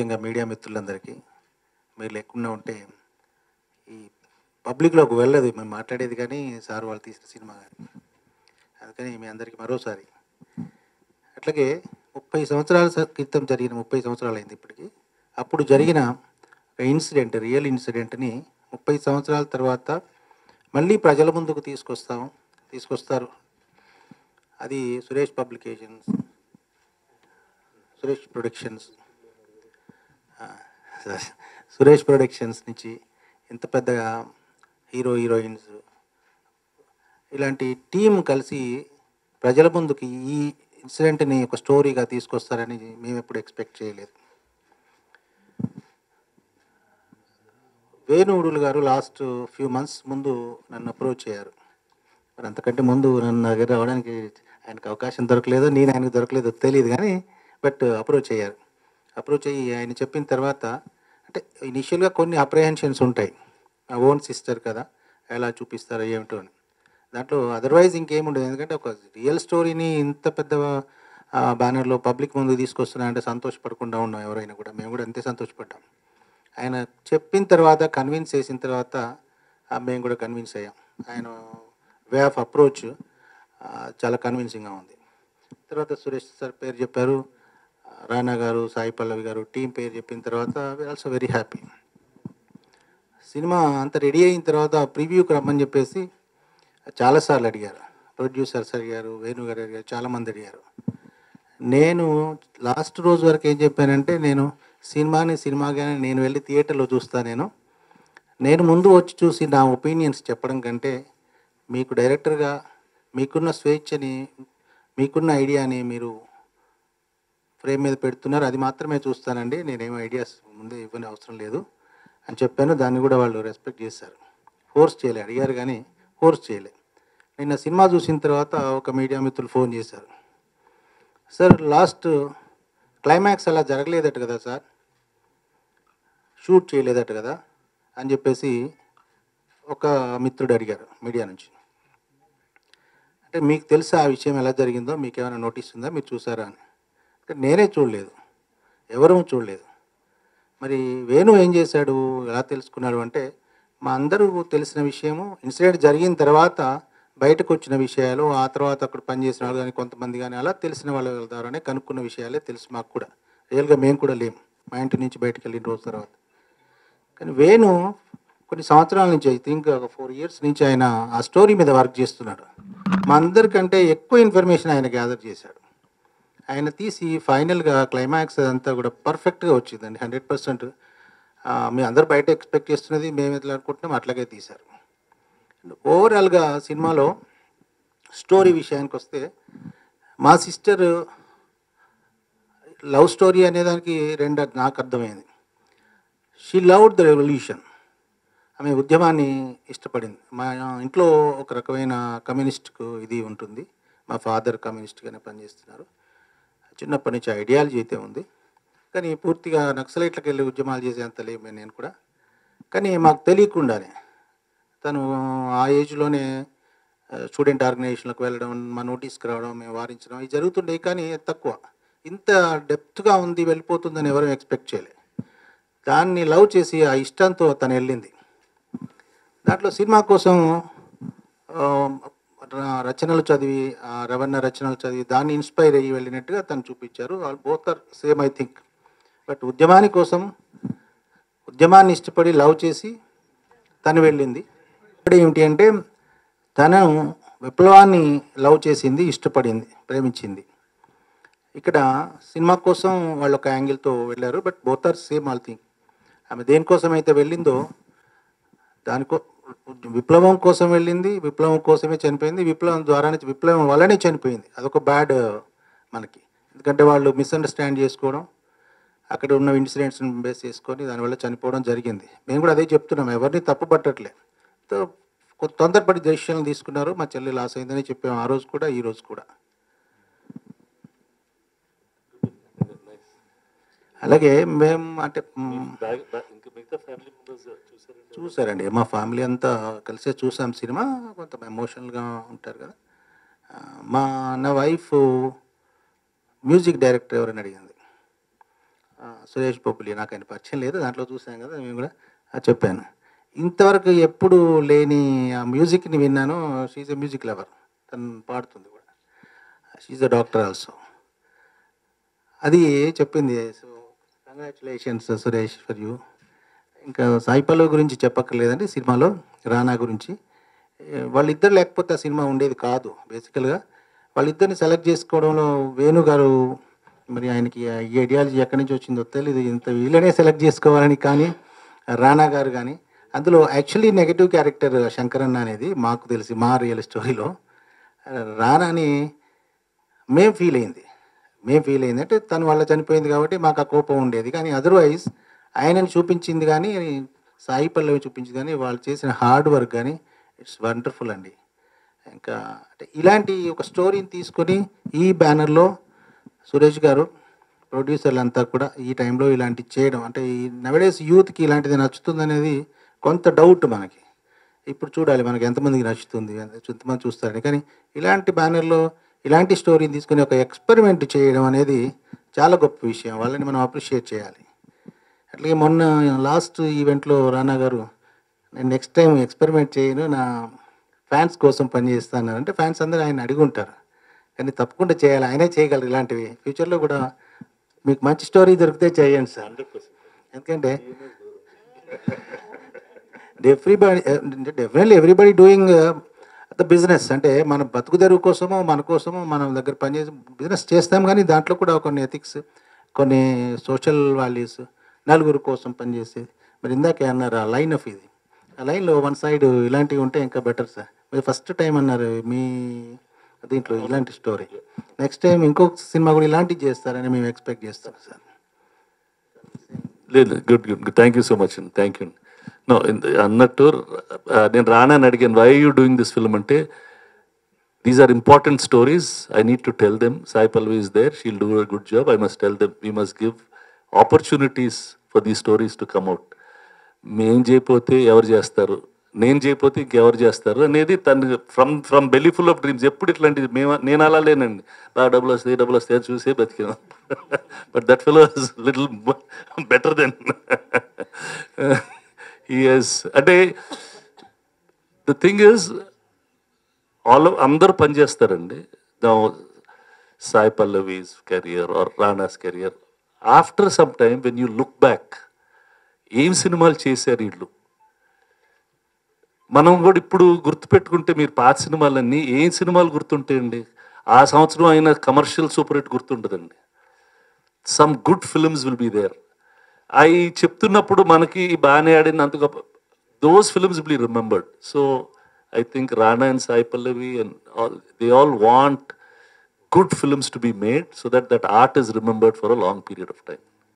ముఖ్యంగా మీడియా మిత్రులందరికీ మీరు లేకుండా ఉంటే ఈ పబ్లిక్లోకి వెళ్ళదు మేము మాట్లాడేది కానీ సార్ వాళ్ళు తీసిన సినిమా కానీ అందుకని మీ అందరికీ మరోసారి అట్లాగే ముప్పై సంవత్సరాల స- క్రితం జరిగిన ముప్పై సంవత్సరాలు అయింది ఇప్పటికి అప్పుడు జరిగిన ఒక ఇన్సిడెంట్ రియల్ ఇన్సిడెంట్ని ముప్పై సంవత్సరాల తర్వాత మళ్ళీ ప్రజల ముందుకు తీసుకొస్తాం తీసుకొస్తారు అది సురేష్ పబ్లికేషన్స్ సురేష్ ప్రొడక్షన్స్ ఆ, సురేష్ ప్రొడక్షన్స్ నుంచి ఇంత పెద్దగా హీరో హీరోయిన్స్ ఇలాంటి టీం కలిసి ప్రజల ముందుకి ఈ ఇన్సిడెంట్ని ఒక స్టోరీగా తీసుకొస్తారని మేము ఎప్పుడు ఎక్స్పెక్ట్ చేయలేదు వేణువుడులు గారు లాస్ట్ ఫ్యూ మంత్స్ ముందు నన్ను అప్రోచ్ అయ్యారు మరి అంతకంటే ముందు నన్ను నా దగ్గర రావడానికి ఆయనకు అవకాశం దొరకలేదో నేను ఆయనకు దొరకలేదో తెలియదు కానీ బట్ అప్రోచ్ అయ్యారు అప్రోచ్ అయ్యి ఆయన చెప్పిన తర్వాత అంటే ఇనిషియల్గా కొన్ని అప్రహెన్షన్స్ ఉంటాయి నా ఓన్ సిస్టర్ కదా ఎలా చూపిస్తారో ఏమిటో అని దాంట్లో అదర్వైజ్ ఇంకేముండదు ఎందుకంటే ఒక రియల్ స్టోరీని ఇంత పెద్ద బ్యానర్లో పబ్లిక్ ముందు తీసుకొస్తున్నా అంటే సంతోషపడకుండా ఉన్నాం ఎవరైనా కూడా మేము కూడా అంతే సంతోషపడ్డాం ఆయన చెప్పిన తర్వాత కన్విన్స్ చేసిన తర్వాత ఆ, మేము కూడా కన్విన్స్ అయ్యాం ఆయన వే ఆఫ్ అప్రోచ్ చాలా కన్విన్సింగ్గా ఉంది తర్వాత సురేష్ సార్ పేరు చెప్పారు ఆ, రానా గారు సాయి పల్లవి గారు టీం పేరు చెప్పిన తర్వాత ఆల్సో వెరీ హ్యాపీ సినిమా అంత రెడీ అయిన తర్వాత ప్రివ్యూకి రమ్మని చెప్పేసి చాలాసార్లు అడిగారు ప్రొడ్యూసర్స్ అడిగారు వేణు గారు అడిగారు చాలామంది అడిగారు నేను లాస్ట్ రోజు వరకు ఏం చెప్పానంటే నేను సినిమాని సినిమాగానే నేను వెళ్ళి థియేటర్లో చూస్తా నేను నేను ముందు వచ్చి చూసి నా ఒపీనియన్స్ చెప్పడం కంటే మీకు డైరెక్టర్గా మీకున్న స్వేచ్ఛని మీకున్న ఐడియాని మీరు ఫ్రేమ్ మీద పెడుతున్నారు అది మాత్రమే చూస్తానండి నేనేం ఐడియాస్ ముందే ఇవ్వని అవసరం లేదు అని చెప్పాను దాన్ని కూడా వాళ్ళు రెస్పెక్ట్ చేశారు ఫోర్స్ చేయలే అడిగారు కానీ ఫోర్స్ చేయలే నిన్న సినిమా చూసిన తర్వాత ఒక మీడియా మిత్రులు ఫోన్ చేశారు సార్ లాస్ట్ క్లైమాక్స్ అలా జరగలేదట కదా సార్ షూట్ చేయలేదట కదా అని చెప్పేసి ఒక మిత్రుడు అడిగారు మీడియా నుంచి అంటే మీకు తెలుసా ఆ విషయం ఎలా జరిగిందో మీకు ఏమైనా నోటీస్ ఉందా మీరు చూసారా అని అంటే నేనే చూడలేదు ఎవరూ చూడలేదు మరి వేణు ఏం చేశాడు ఎలా తెలుసుకున్నాడు అంటే మా అందరూ తెలిసిన విషయము ఇన్సిడెంట్ జరిగిన తర్వాత బయటకు వచ్చిన విషయాలు ఆ తర్వాత అక్కడ పనిచేసిన వాళ్ళు కానీ కొంతమంది కానీ అలా తెలిసిన వాళ్ళ ద్వారానే కనుక్కున్న విషయాలే తెలుసు మాకు కూడా రియల్గా మేము కూడా లేము మా ఇంటి నుంచి బయటకు వెళ్ళిన రోజు తర్వాత కానీ వేణు కొన్ని సంవత్సరాల నుంచి ఐ థింక్ ఒక ఫోర్ ఇయర్స్ నుంచి ఆయన ఆ స్టోరీ మీద వర్క్ చేస్తున్నాడు మా అందరికంటే ఎక్కువ ఇన్ఫర్మేషన్ ఆయన గ్యాదర్ చేశాడు ఆయన తీసి ఫైనల్గా క్లైమాక్స్ అంతా కూడా పర్ఫెక్ట్గా వచ్చిందండి హండ్రెడ్ పర్సెంట్ మీ అందరు బయట ఎక్స్పెక్ట్ చేస్తున్నది మేము ఎట్లా అనుకుంటున్నాం అట్లాగే తీశారు ఓవరాల్గా సినిమాలో స్టోరీ విషయానికి వస్తే మా సిస్టర్ లవ్ స్టోరీ అనేదానికి రెండు నాకు అర్థమైంది షీ లవ్డ్ ద రెవల్యూషన్ ఆమె ఉద్యమాన్ని ఇష్టపడింది మా ఇంట్లో ఒక రకమైన కమ్యూనిస్ట్కు ఇది ఉంటుంది మా ఫాదర్ కమ్యూనిస్ట్గానే పనిచేస్తున్నారు చిన్నప్పటి నుంచి ఐడియాలజీ అయితే ఉంది కానీ పూర్తిగా నక్సలైట్లకు వెళ్ళి ఉద్యమాలు చేసేంత లేము నేను కూడా కానీ మాకు తెలియకుండానే తను ఆ ఏజ్లోనే స్టూడెంట్ ఆర్గనైజేషన్లకు వెళ్ళడం మా నోటీస్కి రావడం మేము వారించడం ఇవి జరుగుతుండే కానీ తక్కువ ఇంత డెప్త్గా ఉంది వెళ్ళిపోతుందని ఎవరూ ఎక్స్పెక్ట్ చేయలే దాన్ని లవ్ చేసి ఆ ఇష్టంతో తను వెళ్ళింది దాంట్లో సినిమా కోసం ఆ, ర- రచనలు చదివి ఆ రవణ రచనలు చదివి దాన్ని ఇన్స్పైర్ అయ్యి వెళ్ళినట్టుగా తను చూపించారు both are same I think but ఉద్యమాని కోసం ఉద్యమాన్ని ఇష్టపడి లవ్ చేసి తను వెళ్ళింది ఇక్కడ ఏమిటి అంటే తను విప్లవాన్ని లవ్ చేసింది ఇష్టపడింది ప్రేమించింది ఇక్కడ సినిమా కోసం వాళ్ళు ఒక యాంగిల్తో వెళ్ళారు but both are same all thing ఆమె దేనికోసం అయితే వెళ్ళిందో దానికో విప్లవం కోసం వెళ్ళింది విప్లవం కోసమే చనిపోయింది విప్లవం ద్వారానే విప్లవం వల్లనే చనిపోయింది అదొక బ్యాడ్ మనకి ఎందుకంటే వాళ్ళు మిస్అండర్స్టాండ్ చేసుకోవడం అక్కడ ఉన్న ఇన్సిడెంట్స్ని బేస్ చేసుకొని దానివల్ల చనిపోవడం జరిగింది మేము కూడా అదే చెప్తున్నాం ఎవరిని తప్పు పట్టట్లే తో కొంత తొందరపడి డెసిషన్లు తీసుకున్నారు మా చెల్లి లాస్ అయిందని చెప్పాము ఆ రోజు కూడా ఈ రోజు కూడా అలాగే మేము అంటే మ్, బ్యాగ్ బ్యాగ్ ఇంకా మిగతా ఫ్యామిలీ మెంబర్స్ చూసారండి చూసారండి మా ఫ్యామిలీ అంతా కలిసే చూసాం సినిమా కొంత ఎమోషనల్గా ఉంటారు కదా ఆ, మా నా వైఫ్ మ్యూజిక్ డైరెక్టర్ ఎవరని అడిగింది ఆ, సురేష్ పొప్పులి నాకు ఆయన పరిచయం లేదు దాంట్లో చూసాం కదా మేము కూడా అది చెప్పాను ఇంతవరకు ఎప్పుడు లేని ఆ మ్యూజిక్ని విన్నాను షీజ్ ఎ మ్యూజిక్ లవర్ తను పాడుతుంది కూడా షీజ్ అ డాక్టర్ ఆల్సో అది చెప్పింది so congratulations Suresh for you ఇంకా సాయి పల్లవి గురించి చెప్పక్కర్లేదండి సినిమాలో రానా గురించి ఏ, వాళ్ళిద్దరు లేకపోతే ఆ సినిమా ఉండేది కాదు బేసికల్గా వాళ్ళిద్దరిని సెలెక్ట్ చేసుకోవడంలో వేణు గారు మరి ఆయనకి ఆ ఈ ఐడియాలజీ ఎక్కడి నుంచి వచ్చిందో తెలియదు ఇంత వీళ్ళనే సెలెక్ట్ చేసుకోవాలని కానీ రానా గారు కానీ అందులో యాక్చువల్లీ నెగటివ్ క్యారెక్టర్ శంకరన్న అనేది మాకు తెలిసి మా రియల్ స్టోరీలో రానాని మేం ఫీల్ అయింది మేం ఫీల్ అయింది అంటే తను వల్ల చనిపోయింది కాబట్టి మాకు ఆ కోపం ఉండేది కానీ అదర్వైజ్ ఆయనని చూపించింది కానీ సాయి పల్లవి చూపించింది కానీ వాళ్ళు చేసిన హార్డ్ వర్క్ కానీ ఇట్స్ వండర్ఫుల్ అండి ఇంకా అంటే ఇలాంటి ఒక స్టోరీని తీసుకొని ఈ బ్యానర్లో సురేష్ గారు ప్రొడ్యూసర్లు అంతా కూడా ఈ టైంలో ఇలాంటి చేయడం అంటే ఈ నవడేస్ యూత్కి ఇలాంటిది నచ్చుతుంది అనేది కొంత డౌట్ మనకి ఇప్పుడు చూడాలి మనకి ఎంతమందికి నచ్చుతుంది ఎంత- ఎంతమంది చూస్తారని కానీ ఇలాంటి బ్యానర్లో ఇలాంటి స్టోరీని తీసుకొని ఒక ఎక్స్పెరిమెంట్ చేయడం అనేది చాలా గొప్ప విషయం వాళ్ళని మనం అప్రిషియేట్ చేయాలి అట్లాగే మొన్న లాస్ట్ ఈవెంట్లో రానా గారు నేను నెక్స్ట్ టైం ఎక్స్పెరిమెంట్ చేయను నా ఫ్యాన్స్ కోసం పనిచేస్తాను అంటే ఫ్యాన్స్ అందరూ ఆయన అడిగి ఉంటారు కానీ తప్పకుండా చేయాలి ఆయనే చేయగలరు ఇలాంటివి ఫ్యూచర్లో కూడా మీకు మంచి స్టోరీ దొరికితే చేయండి సార్ హండ్రెడ్ పర్సెంట్ ఎందుకంటే everybody definitely everybody doing the business అంటే మన బతుకు తెరువు కోసమో మన కోసమో మనం దగ్గర పనిచేసి బిజినెస్ చేస్తాం కానీ దాంట్లో కూడా కొన్ని ఎథిక్స్ కొన్ని సోషల్ వాల్యూస్ నలుగురు కోసం పనిచేసేది మరి ఇందాకే అన్నారు ఆ లైన్ ఆఫ్ ఇది ఆ లైన్లో వన్ సైడ్ ఇలాంటివి ఉంటే ఇంకా బెటర్ సార్ మీరు ఫస్ట్ టైం అన్నారు మీ దీంట్లో ఇలాంటి స్టోరీ నెక్స్ట్ టైం ఇంకొక సినిమా కూడా ఇలాంటివి చేస్తారని మేము ఎక్స్పెక్ట్ చేస్తాం సార్ లేదు good good thank you so much అండి థ్యాంక్ యూ నో అన్నట్టు ఆ, నేను రానా అని అడిగాను why you doing this film అంటే these are important stories I need to tell them Sai Pallavi is there she'll do a good job I must tell them we must give opportunities for the stories to come out మేం చేయకపోతే ఎవరు చేస్తారు నేను చేయకపోతే ఇంకెవరు చేస్తారు అనేది తను from from belly full of dreams ఎప్పుడు ఇట్లాంటిది మేము నేను అలా లేనండి బాగా డబ్బులు వస్తాయి డబ్బులు వస్తాయి అని చూసే బతికినాం but that fellow little better then yes అంటే ద థింగ్ ఇస్ ఆల్ అందరూ పనిచేస్తారండి Sai Pallavi's career or Rana's career after some time when you look back ఏం సినిమాలు చేశారు వీళ్ళు మనం కూడా ఇప్పుడు గుర్తుపెట్టుకుంటే మీరు పాత సినిమాలన్నీ ఏం సినిమాలు గుర్తుంటాయండి ఆ సంవత్సరం అయిన కమర్షియల్ సూపర్ హిట్ గుర్తుండదండి some good films will be there అవి చెప్తున్నప్పుడు మనకి బాగానే ఆడిన అంత గొప్ప those films will remembered so I think Rana and Sai Pallavi and all they all want good films to be made so that that art is remembered for a long period of time